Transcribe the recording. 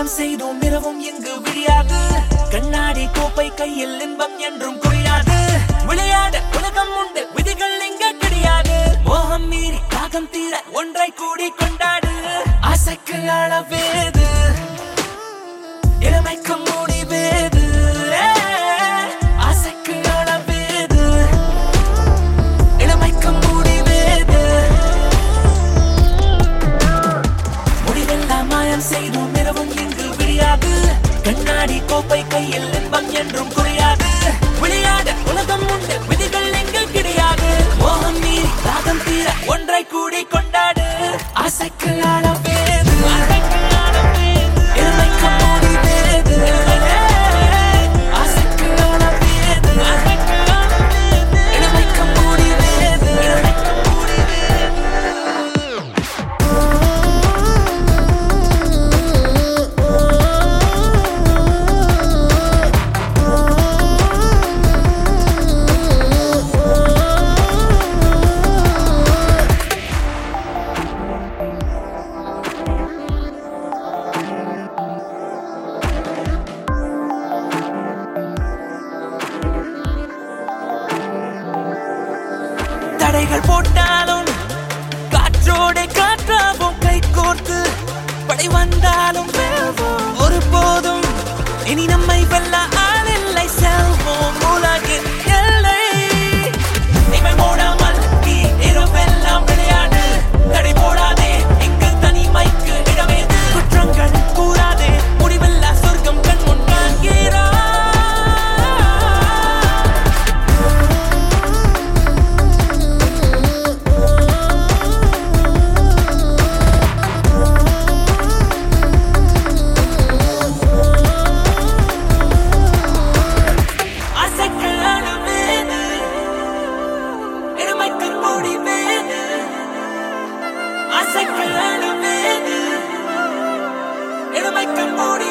மாயம் செய்தோம் இரவும் இங்கு விழியாது கண்ணாடி கோப்பை கையில் இன்பம் என்றும் குறையாது விளையாட உலகம் உண்டு விதிகள் இங்க கிடையாது மோகம் மீறி தாகம் தீர ஒன்றை கூடி கொண்டாடு ஆசைக்கு அளவேது இளமைக்கு முடிவேது ஆசைக்கு அளவேது இளமைக்கு முடிவேது முடிவெல்லாம் மாயம் செய்தோம் இரவும் இங்கு விழியாது கண்ணாடி கோப்பை கையில் இன்பம் என்றும் குறையாது விளையாட உலகம் உண்டு விதிகள் எங்கள் கிடையாது மோகம் மீறி தாகம் தீர ஒன்றை கூடி கொண்டாடு ஆசைக்கு அளவேது இளமைக்கு முடிவேது ஆசைக்கு அளவேது இளமைக்கு முடிவேது தடைகள் போட்டாலும் காற்றோட காற்றாவும் கை கோர்த்து படை வந்தாலும் வெல்வோம் ஒருபோதும் இனி நம்மை வெல்ல ஆளில்லை செல்வோம் உலகின் எல்லை இவை மூடாமல் நீ இரவெல்லாம் விளையாடு தடை போடாதே இங்கு தனிமைக்கு இடமேது குற்றங்கள் கூறாதே முடிவில்லா சொர்க்கம் கண் முன் காண்கிறாய் ஆசைக்கு அளவேது இளமைக்கு முடிவேது ஆசைக்கு அளவேது இளமைக்கு முடிவேது